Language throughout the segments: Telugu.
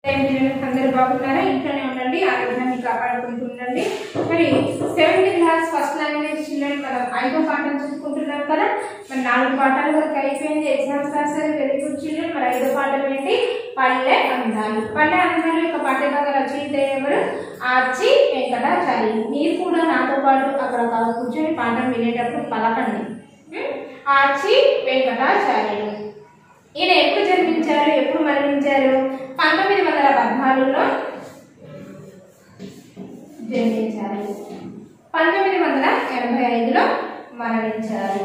అందరూ బాగున్నారా ఇంట్లోనే ఉండండి ఆరోగ్యాన్ని కాపాడుకుంటూ ఉండండి మరి seventh class first language children మనం ఐదో పాఠం చూసుకుంటున్నాం కదా మరి నాలుగు పాఠాల వరకు అయిపోయింది ఎగ్జామ్స్ రాశారు వెరీ గుడ్ చిల్డ్రన్ మరి ఐదో పాఠం ఏంటి పల్లె అందాలు పల్లె అందాలు యొక్క పాఠ్యభాగ రచయిత ఎవరు ఆర్చి వెంకటాచారి మీరు కూడా నాతో పాటు అక్కడ కూర్చొని పాఠం వినేటప్పుడు పలకండి ఉం? ఆర్చి వెంకటాచార్యులు ఈయన ఎప్పుడు జన్మించారు ఎప్పుడు మరణించారు పంతొమ్మిది వందల పద్నాలుగులో జన్మించారు పంతొమ్మిది వందల ఎనభై ఐదులో మరణించారు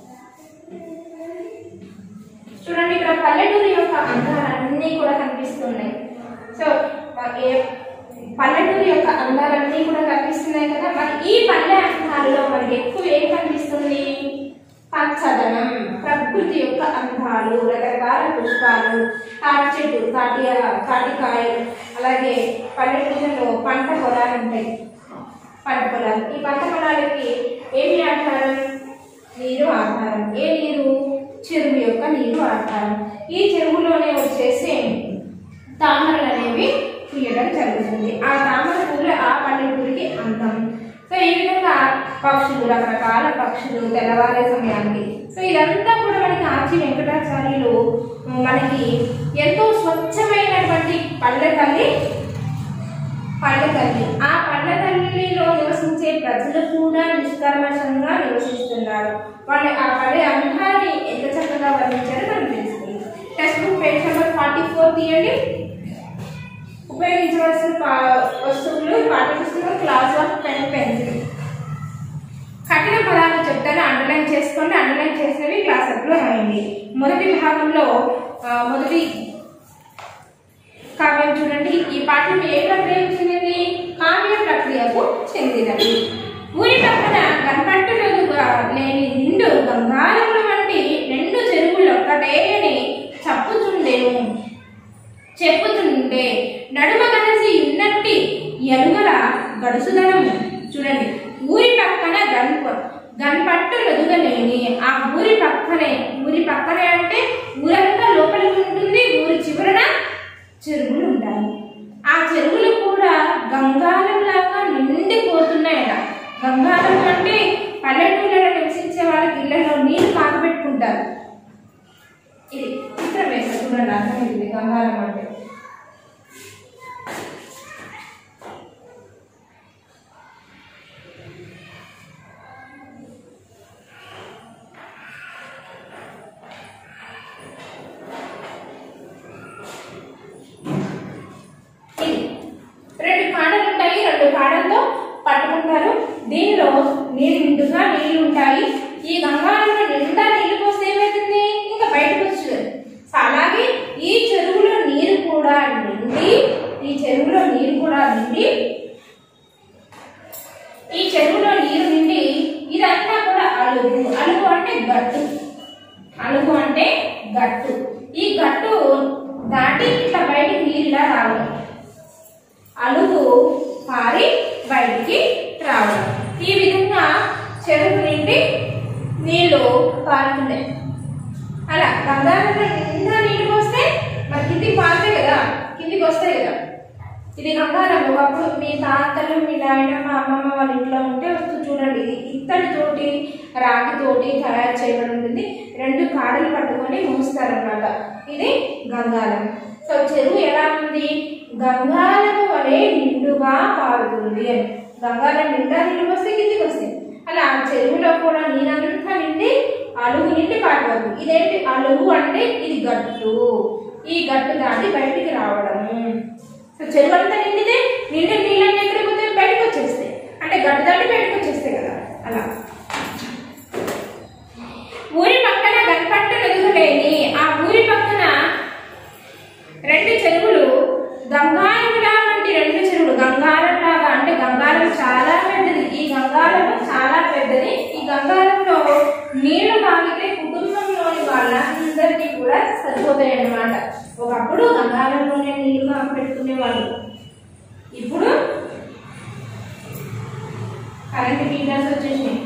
చూడండి ఇక్కడ పల్లెటూరు యొక్క అందాలన్నీ కూడా కనిపిస్తున్నాయి సో మ- ఏ పల్లెటూరు యొక్క అందాలన్నీ కూడా కనిపిస్తున్నాయి కదా మరి ఈ పల్లె అందాలలో మనకి ఎక్కువ ఏం కనిపిస్తుంది పచ్చదనం ప్రకృతి యొక్క అందాలు రకరకాల పుష్పాలు తాటి చెట్టు తాటి తాటికాయలు అలాగే పల్లెటూరులో పంట పొలాలు ఉంటాయి పంట పొలాలు ఈ పంట పొలాలకి ఏమి ఆధారం నీరు ఆధారం ఏ నీరు చెరువు యొక్క నీరు ఆధారం ఈ చెరువులోనే వచ్చేసి తామరలు అనేవి పూయడం జరుగుతుంది ఆ తామర పూలు ఆ పల్లెటూరికి అందం సో ఈ విధంగా పక్షులు రకరకాల పక్షులు తెల్లవారే సమయానికి సో ఇదంతా కూడా మనకి ఆచి వెంకటాచార్యులు మనకి ఎంతో స్వచ్ఛమైనటువంటి పల్లె తల్లి పల్లె తల్లి ఆ పల్లె తల్లిలో నివసించే ప్రజలు కూడా నిష్కర్మషంగా నివసిస్తున్నారు వాళ్ళు ఆ పల్లె అందాన్ని ఎంత చక్కగా వర్ణించారో మనం తెలుస్తుంది textbook page number forty four తీయండి ఉపయోగించవలసిన పా- వస్తువులు పాఠ్యపుస్తకం క్లాస్ వర్క్ పెన్ పెన్సిల్ కఠిన పదాలు చెప్తాను అండర్లైన్ చేసుకోండి అండర్లైన్ చేసినవి క్లాస్ వర్క్లో రాయండి మొదటి భాగంలో ఆ, మొదటి కావ్యం చూడండి ఈ పాఠం ఏ ప్రక్రియకు చెందింది కావ్య ప్రక్రియకు చెందినది ఊరి పక్కన కనపట్టులుగా లేని నిండు గంగారముల వంటి రెండు చెరువులు ఒక్కటేని చప్పుచుండెను చెప్పుతుంటే నడుమ కలిసి ఉన్నట్టి ఎలుగల గడుసుదనము చూడండి ఊరి పక్కన గన్ప గన్పట్టు లొదుగలేని ఆ ఊరి పక్కనే ఊరి పక్కనే అంటే ఊరంతా లోపలికి ఉంటుంది ఊరి చివరన చెరువులు ఉంటాయి ఆ చెరువులు కూడా గంగాలంలాగా నిండిపోతున్నాయట గంగాలం అంటే పల్లెటూళ్ళలో నివసించే వాళ్ళకి ఇళ్లలో నీళ్లు కాకబెట్టుకుంటారు ఇది చిత్రం వేస్తా చూడండి అర్థమైంది గంగారం అంటే ఇది రెండు కాడలు ఉంటాయి రెండు కాడలతో పట్టుకుంటారు దీనిలో నీళ్ళు నిండుగా నీళ్లు ఉంటాయి ఈ గంగారంలో నిండా నీళ్లు పోస్తే ఏమవుతుంది ఇంకా బయటకు వచ్చేది సో అలాగే ఈ చెరువులో నీరు కూడా నిండి ఈ చెరువులో నీరు కూడా నిండి ఈ చెరువులో నీరు నిండి ఇదంతా కూడా అలుగు అలుగు అంటే గట్టు అలుగు అంటే గట్టు ఈ గట్టు దాటి ఇట్లా బయటికి నీరు ఇలా రావడం అలుగు పారి బయటికి రావడం ఈ విధంగా చెరువు నిండి నీళ్లు పారుతున్నాయి అలా గంగారంలో నిండా నీళ్లు పోస్తే మరి కిందికి పారుతాయి కదా కిందికి వస్తాయి కదా ఇది గంగారం ఒకప్పుడు మీ తాతలు మీ నాయనమ్మ అమ్మమ్మ వాళ్ళ ఇంట్లో ఉంటే వస్తూ చూడండి ఇది ఇత్తడి తోటి రాగి తోటి తయారు చేయబడి ఉంటుంది రెండు కాడలు పట్టుకొని మోస్తారన్నమాట ఇది గంగారం సో చెరువు ఎలా ఉంది గంగారం వలె నిండుగా పారుతుంది అని గంగారం నిండా నీళ్ళు వస్తే కిందికి వస్తాయి అలా ఆ చెరువులో కూడా నీరంతా నిండి అలుగు నిండి పారిపోతుంది ఇదేంటి అలుగు అంటే ఇది గట్టు ఈ గట్టు దాటి బయటికి రావడము సో చెరువు అంతా నిండితే నిండి నీళ్ళని ఎక్కడికి పోతే బయటకు వచ్చేస్తాయి అంటే గడ్డ దాటి బయటకు వచ్చేస్తాయి కదా అలా ఊరి పక్కన గన్పట్టు ఎదుగులేని ఆ ఊరి పక్కన రెండు చెరువులు గంగారంలా వంటి రెండు చెరువులు గంగారం లాగా అంటే గంగారం చాలా పెద్దది ఈ గంగారం చాలా పెద్దది ఈ గంగారంలో నీళ్లు తాగితే కుటుంబంలోని వాళ్ళందరికీ కూడా సరిపోతాయి అన్నమాట ఒకప్పుడు గంగారంలోనే నీళ్లు కాక పెట్టుకునే వాళ్ళు ఇప్పుడు కరెంట్ మీటర్స్ వచ్చేసినాయి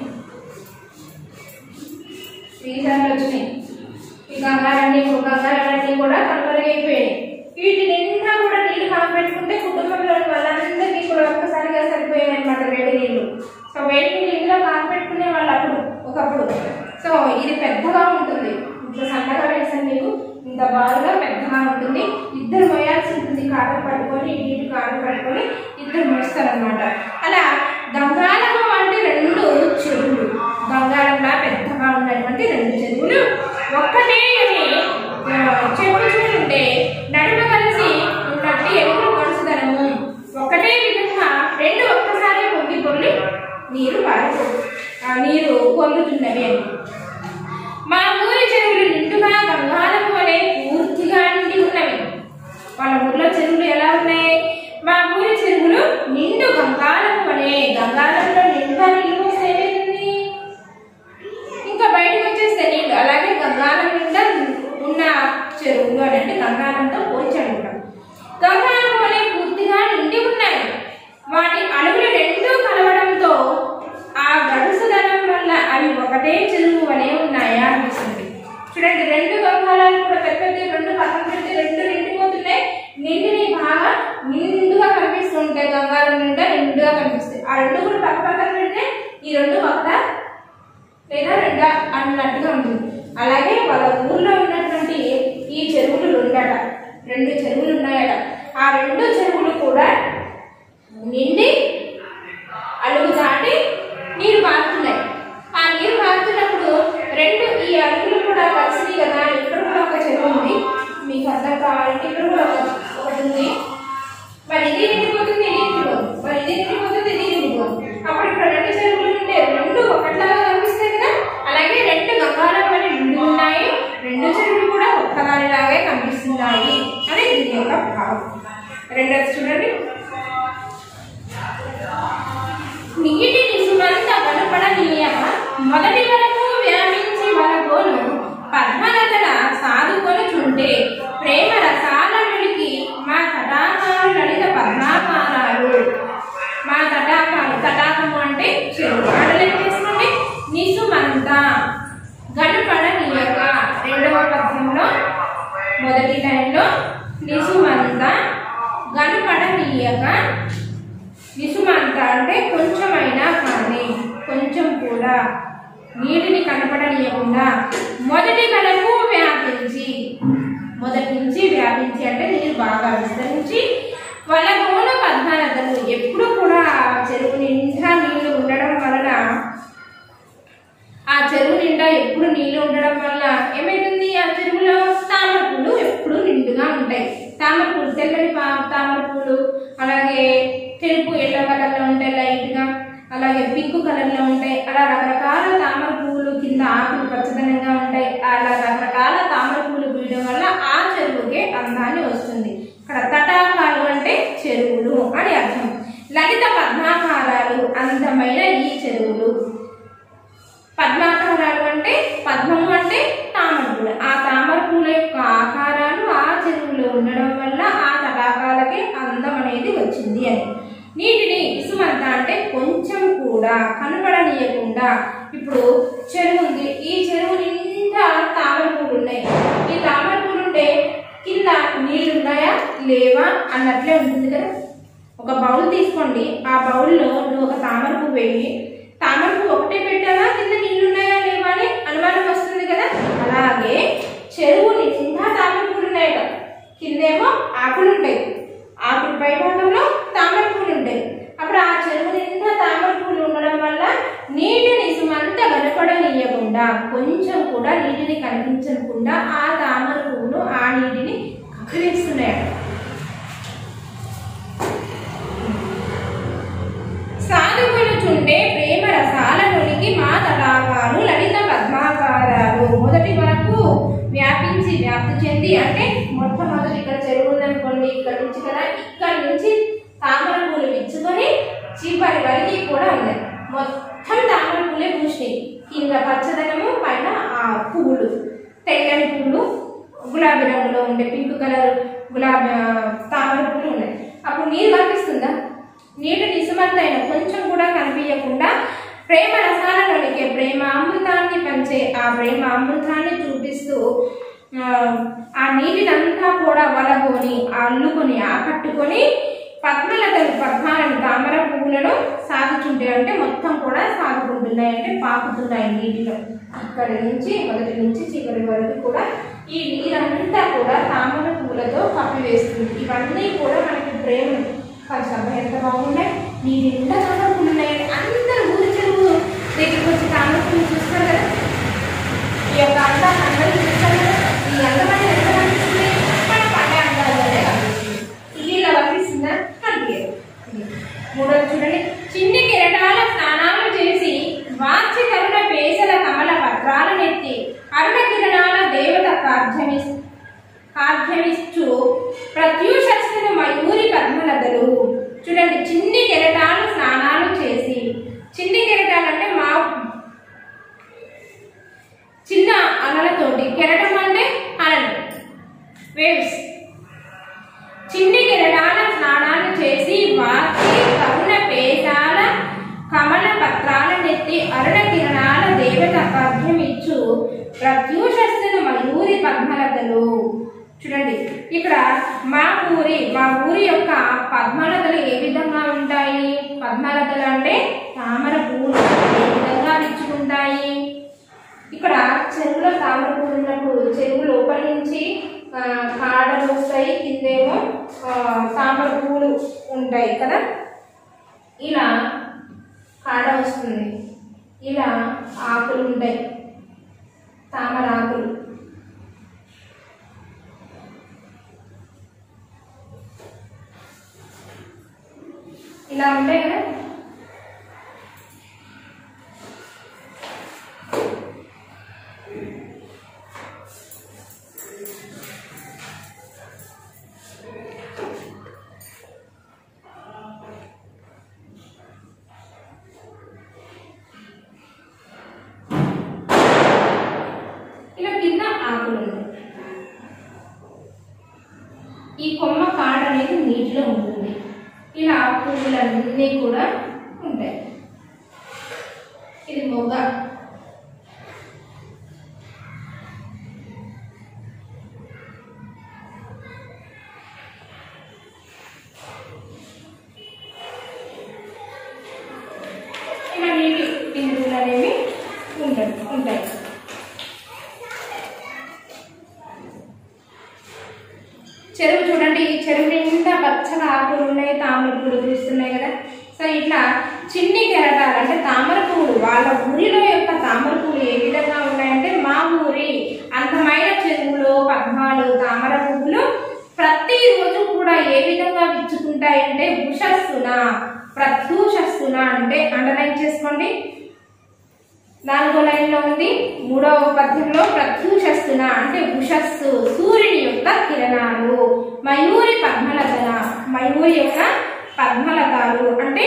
ఫ్రీజర్లు వచ్చినాయి ఈ గంగాలన్నీ గంగాలన్నీ కూడా కనుమరుగైపోయాయి వీటి నిండా కూడా నీళ్లు కాగబెట్టుకుంటే కుటుంబంలోని వాళ్ళందరికీ కూడా ఒక్కసారిగా సరిపోయాయి అనమాట వేడి నీళ్లు సో వేడి నీళ్ళు ఇందులో కాగబెట్టుకునే వాళ్ళు అప్పుడు ఒకప్పుడు సో ఇది పెద్దగా ఉంటుంది ఇట్లా సన్నగా వేసిన నీళ్ళు ఇంత బాగా పెద్దగా ఉంటుంది ఇద్దరు మోయాల్సి ఉంటుంది కాటలు పట్టుకొని ఇటు ఇటు కాటలు పట్టుకొని ఇద్దరు మోస్తారనమాట అలా గంగాళము అంటే రెండు చెరువులు గంగాళంలా పెద్దగా ఉన్నటువంటి రెండు చెరువులు ఒక్కటే అని ఆ, చెప్పుకుంటుంటే నడుమ కలిసి ఉన్నట్టు ఎప్పుడు కలుసుదనము ఒకటే విధంగా రెండు ఒక్కసారి పొంగి పొర్లి నీరు పారు ఆ నీరు పొందుతున్నవి అని మా ఊరి చెరువులు నిండుగా గంగాళము వలె పూర్తిగా నిండి ఉన్నవి వాళ్ళ ఊర్లో చెరువులు ఎలా ఉన్నాయి మా ఊరి చెరువులు నిండు గంగాళము వలె గంగాళంలో నిండుగా నీళ్ళు వస్తే ఏమైంది ఇంకా బయటకు వచ్చేస్తే నీళ్ళు అలాగే గంగాళం నిండా ఉన్న చెరువులు అని అంటే గంగాళంతో పోల్చాడు కూడా గంగాళం వలె పూర్తిగా నిండి ఉన్నాయి వాటి అడుగులు రెండూ కలవడంతో ఆ గడుసుదనం వల్ల అవి ఒకటే చెరువు వలె ఉన్నాయా అనిపిస్తుంది చూడండి రెండు గంగాళాలు కూడా పెద్ద పెద్ద రెండు పక్కన పెడితే రెండు నిండిపోతున్నాయి నిండిని బాగా నిండుగా కనిపిస్తుంటాయి గంగాళం నిండా నిండుగా కనిపిస్తాయి ఆ రెండు కూడా పక్క పక్కన పెడితే ఈ రెండు ఒకట లేదా రెండా అన్నట్టుగా ఉంటుంది అలాగే వాళ్ళ ఊర్లో ఉన్నటువంటి ఈ చెరువులు రెండట రెండు చెరువులు ఉన్నాయట ఆ రెండు చెరువులు కూడా నిండి అడుగు దాటి నీరు పారుతున్నాయి ఆ నీరు పారుతున్నప్పుడు రెండు ఈ అడుగులు కూడా కలిసి కదా ఇక్కడ కూడా ఒక చెరువు ఉంది మీకు అర్థం కావాలంటే ఇక్కడ కూడా ఒక- ఒకటి ఉంది మరి ఇది నిండిపోతుంది ఇది నిండిపోతుంది మరి ఇది నిండిపోతుంది ఇది నిండిపోతుంది అప్పుడు ఇక్కడ రెండు చెరువులు ఉంటే రెండు ఒకట్లాగా కనిపిస్తాయి కదా అలాగే రెండు గంగాళం అని నిండి ఉన్నాయి రెండు చెరువులు కూడా ఒక్కదానిలాగే కనిపిస్తున్నాయి అని దీని యొక్క భావం రెండోది చూడండి నీటి నిసుమంత కనపడనీయక మొదటి వరకు వ్యాపించి వరకోను పద్మనదన సాధుకొనుచుంటే ప్రేమ రసాల వెలికి మా తటాకాలు లలిత పద్మాకారాలు మా తటాకాలు తటాకము అంటే చెరువు ఆడలేం చేసుకోండి నిసుమంత గనుపడనీయక రెండవ పద్యంలో మొదటి లైన్లో నిసుమంత గనుపడనీయక నిసుమంత అంటే కొంచెమైనా కానీ కొంచెం కూడా నీటిని కనపడనీయకుండా మొదటి కడకు వ్యాపించి మొదటి నుంచి వ్యాపించి అంటే నీరు బాగా విస్తరించి వాళ్ళ గోన పద్మానదలు ఎప్పుడు కూడా ఆ చెరువు నిండా నీళ్లు ఉండడం వలన ఆ చెరువు నిండా ఎప్పుడు నీళ్లు ఉండడం వల్ల ఏమైతుంది ఆ చెరువులో తామర పూలు ఎప్పుడు నిండుగా ఉంటాయి తామర పూలు తెల్లని పా- తామర పూలు అలాగే తెలుపు ఎల్లో కలర్లో ఉంటాయి లైట్గా అలాగే పింక్ కలర్లో ఉంటాయి అలా రకరకాల తామర పువ్వులు కింద ఆకులు పచ్చదనంగా ఉంటాయి అలా రకరకాల తామర పువ్వులు పూయడం వల్ల ఆ చెరువుకే అందాన్ని వస్తుంది ఇక్కడ తటాకాలు అంటే చెరువులు అని అర్థం లలిత పద్మాకారాలు అందమైన ఈ చెరువులు పద్మాకారాలు అంటే పద్మము అంటే తామర పూలు ఆ తామర పూల యొక్క ఆకారాలు ఆ చెరువులో ఉండడం వల్ల ఆ తటాకాలకి అందం అనేది వచ్చింది అని నీటిని ఇసుమంత అంటే కొంచెం కూడా కనబడనీయకుండా ఇప్పుడు చెరువు ఉంది ఈ చెరువు నిండా తామర పూలు ఉన్నాయి ఈ తామర పూలు ఉంటే కింద నీళ్ళు ఉన్నాయా లేవా అన్నట్లే ఉంటుంది కదా ఒక బౌల్ తీసుకోండి ఆ బౌల్లో నువ్వు ఒక తామర పువ్వు వేయి తామర పువ్వు ఒకటే పెట్టావా కింద నీళ్ళు ఉన్నాయా లేవా అని అనుమానం వస్తుంది కదా అలాగే చెరువు నిండా తామర పూలు ఉన్నాయట కిందేమో ఆకులు ఉంటాయి ఆకుల పై భాగంలో తామర పూలు ఉంటాయి అప్పుడు ఆ చెరువు నిండా తామర పూలు ఉండడం వల్ల నీటిని సుమంత కనపడనీయకుండా కొంచెం కూడా నీటిని కనిపించకుండా ఆ తామర పువ్వులు ఆ నీటిని కప్పివేస్తున్నాయట సాధుకొనుచుండే ప్రేమ రసాలలోనికి మా తటాకాలు లలిత పద్మాకారాలు మొదటి వరకు వ్యాపించి వ్యాప్తి చెంది అంటే మొట్టమొదటి ఇక్కడ చెరువు ఉందనుకోండి ఇక్కడ నుంచి కదా ఇక్కడ నుంచి తామర పూలు విచ్చుకొని చివరి వరకు కూడా ఉన్నాయి మొత్తం తామర పూలే పూసినాయి కింద పచ్చదనము పైన ఆ పువ్వులు తెల్లని పువ్వులు గులాబీ రంగులో ఉండే పింక్ కలర్ గులాబీ ఆ, తామర పువ్వులు ఉన్నాయి అప్పుడు నీరు కనిపిస్తుందా నీటి నిసుమంతైన కొంచెం కూడా కనిపించకుండా ప్రేమ రసాలలోనికి ప్రేమ అమృతాన్ని పంచే ఆ ప్రేమ అమృతాన్ని చూపిస్తూ ఆ, ఆ నీటినంతా కూడా వలగొని అల్లుకొని ఆకట్టుకొని పద్మలతలు పద్మాలను తామర పువ్వులను సాగుతుంటాయి అంటే మొత్తం కూడా సాగుకుంటున్నాయి అంటే పాకుతున్నాయి నీటిలో అక్కడి నుంచి మొదటి నుంచి చివరి వరకు కూడా ఈ నీరంతా కూడా తామర పువ్వులతో కప్పివేస్తుంది ఇవన్నీ కూడా మనకి ప్రేమ కొంచెం ఎంత బాగున్నాయి నీరు ఎంత తామర పువ్వులు ఉన్నాయి అందరూ ఊరి చెరువు దగ్గరికి వచ్చి తామర పువ్వులు చూస్తారు కదా ఈ యొక్క అందాన్ని అందరూ చూస్తారు కదా ఈ అందమైన ఎంత కనిపిస్తుంది మన పండే అందాలనే కనిపిస్తుంది ఇది ఇలా కనిపిస్తుందా కనిపించదు మూడోది చూడండి చిన్ని కిరటాల స్నానాలు చేసి వాచి కరుణ పేసల కమల పత్రాలనెత్తి అరుణ కిరణాల దేవత కార్జమి కార్జమిస్తూ ప్రత్యూషస్తులు మయూరి పద్మలతలు చూడండి చిన్ని కెరటాలు స్నానాలు చేసి చిన్ని కెరటాలు అంటే మా చిన్న అలలతోటి కెరటం అంటే అలలు వేవ్స్ చిన్ని కిరణాల స్నానాలు చేసి వాకి కరుణ పేదాల కమల పత్రాల నెత్తి అరుణ కిరణాల దేవత పద్యమిచ్చు ప్రత్యూషస్తులు మయూరి పద్మలతలు చూడండి ఇక్కడ మా ఊరి మా ఊరి యొక్క పద్మలతలు ఏ విధంగా ఉంటాయి పద్మలతలు అంటే తామర పువ్వులు ఏ విధంగా విచ్చుకుంటాయి ఇక్కడ చెరువులో తామర పువ్వులు ఉన్నప్పుడు చెరువు లోపల నుంచి ఆ, కాడలు వస్తాయి కిందేమో ఆ, తామర పువ్వులు ఉంటాయి కదా ఇలా కాడ వస్తుంది ఇలా ఆకులు ఉంటాయి తామర ఆకులు ఇలా ఉంటాయి కదా ఇలా కింద ఆకులు ఉంటాయి ఈ కొమ్మ కాడ అనేది నీటిలో ఉంటుంది ఇలా పువ్వులన్నీ కూడా ఉంటాయి ఇది మొగ్గ ఇలా నీటి బిందువులు అనేవి ఉంటాయి ఉంటాయి చెరువు చూడండి ఈ చెరువు నిండా పచ్చగా ఆకులు ఉన్నాయి తామర పువ్వులు పూస్తున్నాయి కదా సో ఇట్లా చిన్ని కెరటాలు అంటే తామర పువ్వులు వాళ్ళ ఊరిలో యొక్క తామర పువ్వులు ఏ విధంగా ఉన్నాయంటే మా ఊరి అందమైన చెరువులో పద్మాలు తామర పువ్వులు ప్రతిరోజు కూడా ఏ విధంగా విచ్చుకుంటాయంటే ఉషస్సున ప్రత్యూషస్సున అంటే అండర్లైన్ చేసుకోండి నాలుగో లైన్లో ఉంది మూడవ పద్యంలో ప్రత్యూషస్తున అంటే ఉషస్సు సూర్యుని యొక్క కిరణాలు మయూరి పద్మలతన మయూరి యొక్క పద్మలతాలు అంటే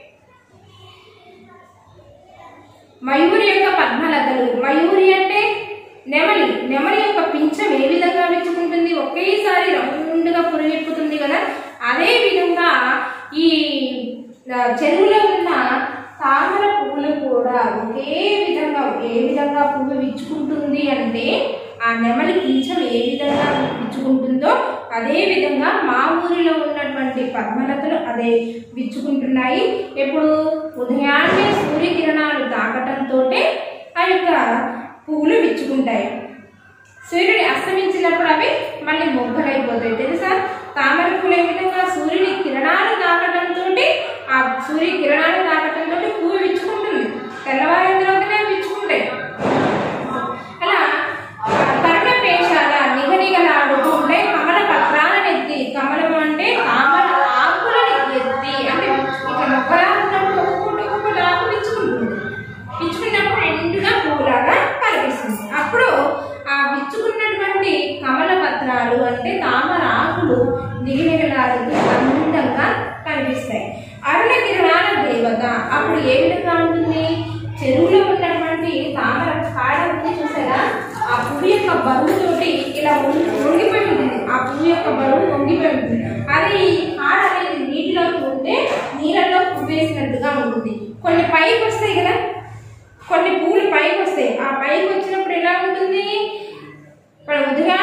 మయూరి యొక్క పద్మలతలు మయూరి అంటే నెమలి నెమలి యొక్క పింఛం ఏ విధంగా విచ్చుకుంటుంది ఒకేసారి రౌండ్గా పురివిప్పుతుంది కదా అదే విధంగా ఈ ఆ, చెరువులో ఉన్న తామర పువ్వులు కూడా ఒకే విధంగా ఏ విధంగా పువ్వు విచ్చుకుంటుంది అంటే ఆ నెమలి పింఛం ఏ విధంగా విచ్చుకుంటుందో అదే విధంగా మా ఊరిలో ఉన్నటువంటి పద్మలతలు అదే విచ్చుకుంటున్నాయి ఎప్పుడు ఉదయాన్నే సూర్యకిరణాలు తాకటంతో ఆ యొక్క పువ్వులు విచ్చుకుంటాయి సూర్యుడు అస్తమించినప్పుడు అవి మళ్ళీ మొగ్గలైపోతాయి తెలుసా తామర పూలు ఏ విధంగా సూర్యుని కిరణాలు తాకటంతో ఆ సూర్య కిరణాలు తాకటంతో పువ్వు విచ్చుకుంటుంది తెల్లవారిన తర్వాతనే విచ్చుకుంటాయి అలా కర్ణ పేషాల నిగనిగలాడుతూ ఉంటే కమల పత్రాలను ఎత్తి కమలం అంటే తామర ఆకులను ఎత్తి అంటే ఇట్లా మొక్కలా ఉన్నప్పుడు ఒక్కొక్కటి ఒక్కొక్కటి ఆకు విచ్చుకుంటుంది విచ్చుకున్నప్పుడు ఎండుగా పువ్వులాగా కనిపిస్తుంది అప్పుడు ఆ విచ్చుకున్నటువంటి కమల పత్రాలు అంటే తామర ఆకులు నిగినిగలాడుతూ అందంగా కనిపిస్తాయి అరుణ కిరణాల దేవత అప్పుడు ఏ విధంగా ఉంటుంది చెరువులో ఉన్నటువంటి తామర కాడ ఉంది చూసారా ఆ పువ్వు యొక్క బరువుతోటి ఇలా వంగి- వంగిపోయి ఉంటుంది ఆ పువ్వు యొక్క బరువు వంగిపోయి ఉంటుంది అది ఈ కాడ అనేది నీటిలోకి ఉంటే నీళ్ళలో పువ్వు వేసినట్టుగా ఉంటుంది కొన్ని పైకి వస్తాయి కదా కొన్ని పువ్వులు పైకి వస్తాయి ఆ పైకి వచ్చినప్పుడు ఎలా ఉంటుంది ఇప్పుడు ఉదయాన్నే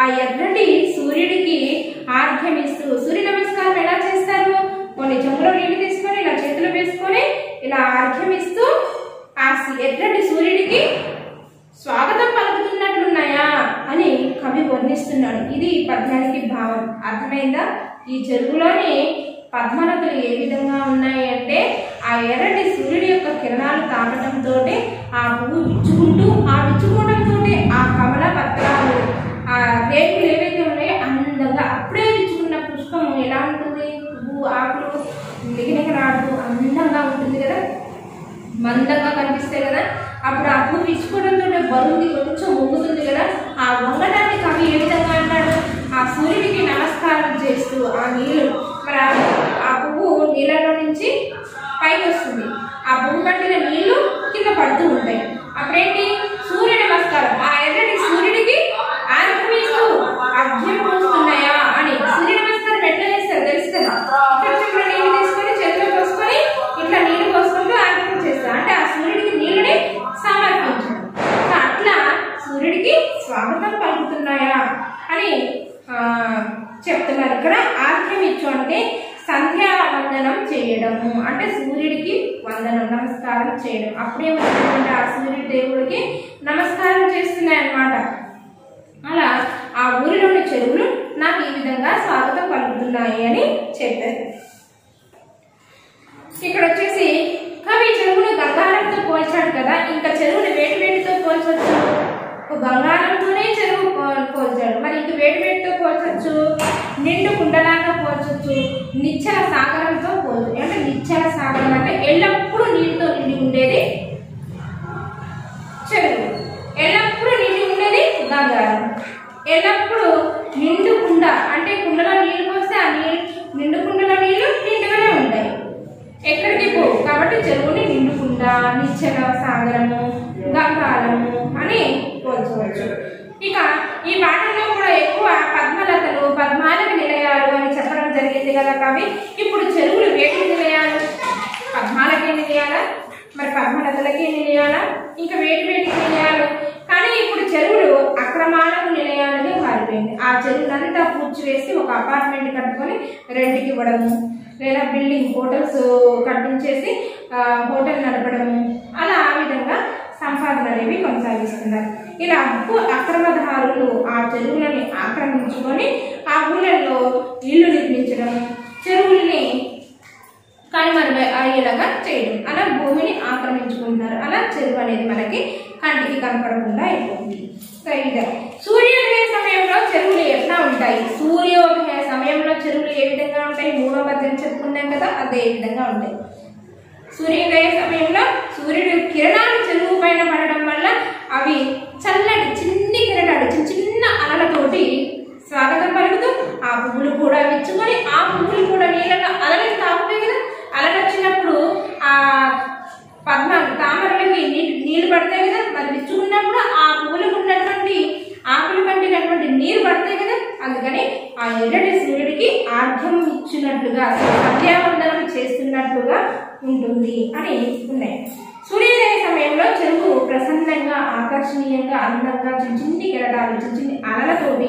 ఆ ఎర్రటి సూర్యుడికి ఆర్ఘ్యమిస్తూ సూర్య నమస్కారం ఎలా చేస్తారు కొన్ని చెంబులో నీళ్లు తీసుకొని ఇలా చేతులు వేసుకొని ఇలా ఆర్ఘ్యమిస్తూ ఆ సి- ఎర్రటి సూర్యుడికి స్వాగతం పలుకుతున్నట్లున్నాయా అని కవి వర్ణిస్తున్నాడు ఇది ఈ పద్యానికి భావం అర్థమైందా ఈ చెరువులోని పద్మనతులు ఏ విధంగా ఉన్నాయి అంటే ఆ ఎర్రటి సూర్యుడి యొక్క కిరణాలు తాకటంతో ఆ పువ్వు విచ్చుకుంటూ ఆ విచ్చుకోవడంతో ఆ కమల పత్రాలు ఆ రేకులు ఏవైతే ఉన్నాయో అందంగా అప్పుడే విచ్చుకున్న పుష్పం ఎలా ఉంటుంది పువ్వు ఆకులు నిగనిగలాడుతూ అందంగా ఉంటుంది కదా మందంగా కనిపిస్తాయి కదా అప్పుడు ఆ పువ్వు ఇచ్చుకోవడంతో బరువుకి కొంచెం వంగుతుంది కదా ఆ వంగడాన్ని కవి ఏ విధంగా అంటాడు ఆ సూర్యుడికి నమస్కారం చేస్తూ ఆ నీళ్ళు మరి ఆ- ఆ పువ్వు నీళ్ళలో నుంచి పైకి వస్తుంది ఆ పువ్వు పట్టిన నీళ్లు కింద పడుతూ ఉంటాయి అప్పుడేంటి సూర్య నమస్కారం ఆ ఎర్రటి సూర్యుడికి ఆర్ఘ్యమిస్తూ అర్ఘ్యం పోస్తున్నాయా అని సూర్య నమస్కారం ఎట్లా చేస్తారు తెలుసు కదా ఇక్కడ చెప్పుల నీళ్ళు తీసుకొని చేతిలో పోసుకొని ఇట్లా నీళ్లు పోసుకుంటూ ఆర్ఘ్యం చేస్తారు అంటే ఆ సూర్యుడికి నీళ్ళని సమర్పించడం సో అట్లా సూర్యుడికి స్వాగతం పలుకుతున్నాయా అని ఆ, చెప్తున్నారు ఇక్కడ ఆర్ఘ్యం ఇచ్చు అంటే సంధ్యా వందనం చేయడము అంటే సూర్యుడికి వందనం నమస్కారం చేయడం అప్పుడే వచ్చినటువంటి ఆ సూర్యుడి దేవుడికి నమస్కారం చేస్తున్నాయి అన్నమాట అలా ఆ ఊరిలోని చెరువులు నాకు ఈ విధంగా స్వాగతం పలుకుతున్నాయి అని చెప్పారు ఇక్కడ వచ్చేసి కవి చెరువుని గంగారంతో పోల్చాడు కదా ఇంకా చెరువుని వేటి వేటితో పోల్చొచ్చు ఒక గంగారంతోనే చెరువు పో- పోల్చాడు మరి ఇంక వేటి వేటితో పోల్చొచ్చు నిండు కుండలాగా పోల్చొచ్చు నిచ్చల సాగరంతో పోల్చు అంటే నిచ్చల సాగరం అంటే ఎల్లప్పుడూ నీటితో నిండి ఉండేది చెరువు ఎల్లప్పుడూ నిండి ఉండేది గంగారం ఎల్లప్పుడూ నిండు కుండ అంటే కుండలో నీళ్లు పోస్తే ఆ నీళ్ళు నిండు కుండలో నీళ్లు నిండుగానే ఉంటాయి ఎక్కడికి పోవు కాబట్టి చెరువుని నిండు కుండ నిశ్చల సాగరము గంగారము అని పోల్చవచ్చు ఇక ఈ పాఠంలో కూడా ఎక్కువ పద్మలతలు పద్మాలకు నిలయాలు అని చెప్పడం జరిగింది కదా కవి ఇప్పుడు చెరువులు వేటికి నిలయాలు పద్మాలకే నిలయాలా మరి పద్మలతలకే నిలయాలా ఇంకా వేటి వేటికి నిలయాలు కానీ ఇప్పుడు చెరువులు అక్రమాలకు నిలయాలుగా మారిపోయింది ఆ చెరువులంతా పూడ్చివేసి ఒక అపార్ట్మెంట్ కట్టుకొని రెంట్కి ఇవ్వడము లేదా బిల్డింగ్ హోటల్స్ కట్టించేసి ఆ, హోటల్ నడపడము అలా ఆ విధంగా సంపాదన అనేవి కొనసాగిస్తున్నారు ఇలా అప్పు అక్రమదారులు ఆ చెరువులని ఆక్రమించుకొని ఆ ఊళ్ళల్లో ఇల్లు నిర్మించడం చెరువుల్ని కనుమరుగు అయ్యేలాగా చేయడం అలా భూమిని ఆక్రమించుకుంటారు అలా చెరువు అనేది మనకి కంటికి కనపడకుండా అయిపోతుంది సో ఇదే సూర్యోదయ సమయంలో చెరువులు ఎట్లా ఉంటాయి సూర్యోదయ సమయంలో చెరువులు ఏ విధంగా ఉంటాయి మూడో పద్యం చెప్పుకున్నాం కదా అదే విధంగా ఉంటాయి సూర్యోదయ సమయంలో సూర్యుడు కిరణాలు చెరువు పైన పడడం వల్ల అవి చల్లటి చిన్ని కిరణాలు చిన్న చిన్న అలలతోటి స్వాగతం పలుకుతూ ఆ పువ్వులు కూడా విచ్చుకొని ఆ పువ్వులు కూడా నీళ్ళలో అలలు తాగుతాయి కదా అలలు వచ్చినప్పుడు ఆ పద్మ తామరలకి నీళ్ళు నీళ్లు పడతాయి కదా మరి విచ్చుకున్నప్పుడు ఆ పువ్వులకు ఉన్నటువంటి ఆకులు కంటినటువంటి నీరు పడతాయి కదా అందుకని ఆ ఎర్రటి సూర్యుడికి ఆర్ఘ్యం ఇచ్చినట్లుగా సంధ్యావందనం చేస్తున్నట్లుగా ఉంటుంది అని ఉన్నాయి సూర్యోదయ సమయంలో చెరువు ప్రసన్నంగా ఆకర్షణీయంగా అందంగా చిన్న చిన్ని కిరటాలు చిన్న చిన్ని అలలతోటి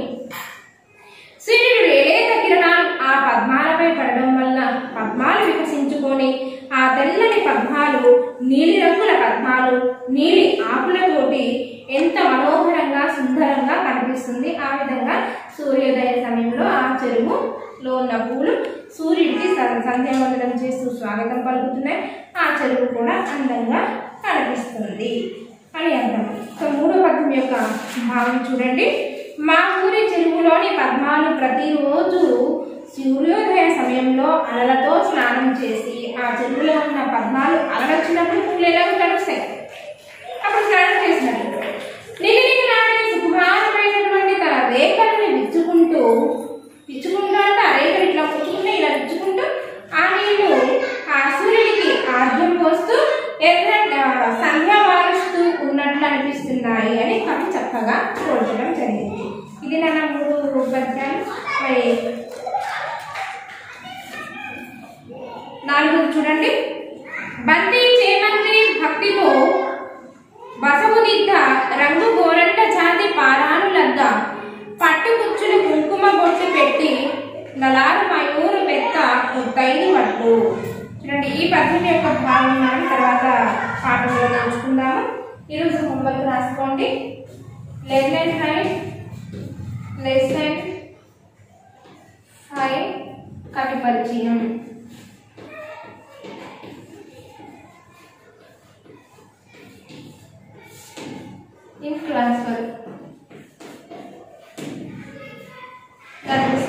సూర్యుడు లేత కిరణాలు ఆ పద్మాలపై పడడం వల్ల పద్మాలు వికసించుకొని ఆ తెల్లని పద్మాలు నీలి రంగుల పద్మాలు నీలి ఆకులతోటి ఎంత మనోహరంగా సుందరంగా కనిపిస్తుంది ఆ విధంగా సూర్యోదయ సమయంలో ఆ చెరువులో ఉన్న పూలు సూర్యుడికి స- సంధ్యావందనం చేస్తూ స్వాగతం పలుకుతున్నాయి ఆ చెరువు కూడా అందంగా కనిపిస్తుంది అని అర్థం సో మూడో పద్యం యొక్క భావం చూడండి మా ఊరి చెరువులోని పద్మాలు ప్రతిరోజు సూర్యోదయ సమయంలో అలలతో స్నానం చేసి ఆ చెరువులో ఉన్న పద్మాలు అలలొచ్చినప్పుడు పూలు ఎలాగో తడుస్తాయి అప్పుడు స్నానం చేసినట్టు నిలినిలాడే సుకుమారమైనటువంటి తన రేఖల్ని విచ్చుకుంటూ విచ్చుకుంటూ అంటే ఆ రేఖలు ఇట్లా పుచ్చుకుంటూ ఇలా విచ్చుకుంటూ ఆ నీళ్లు ఆ సూర్యుడికి ఆర్ఘ్యం పోస్తూ ఎర్ర సంధ్య వారుస్తూ ఉన్నట్లు అనిపిస్తున్నాయి అని కవి చక్కగా పోల్చడం జరిగింది ఇది నా మూడు పద్యాలు మరి నాలుగు చూడండి బంతి చేమంతి భక్తితో బసవుదిద్ద రంగు గోరంట జాతి పారానులద్ద పట్టు కుచ్చులు కుంకుమ బొట్టు పెట్టి నలారు మయూరు పెద్ద ముత్తైదు పట్టు చూడండి ఈ పద్ధతి యొక్క భావం మనం తర్వాత పాఠంలో నేర్చుకుందాము ఈరోజు హోంవర్క్ రాసుకోండి లెసన్ ఫైవ్ లెసన్ ఫైవ్ కవి పరిచయం in class work. That is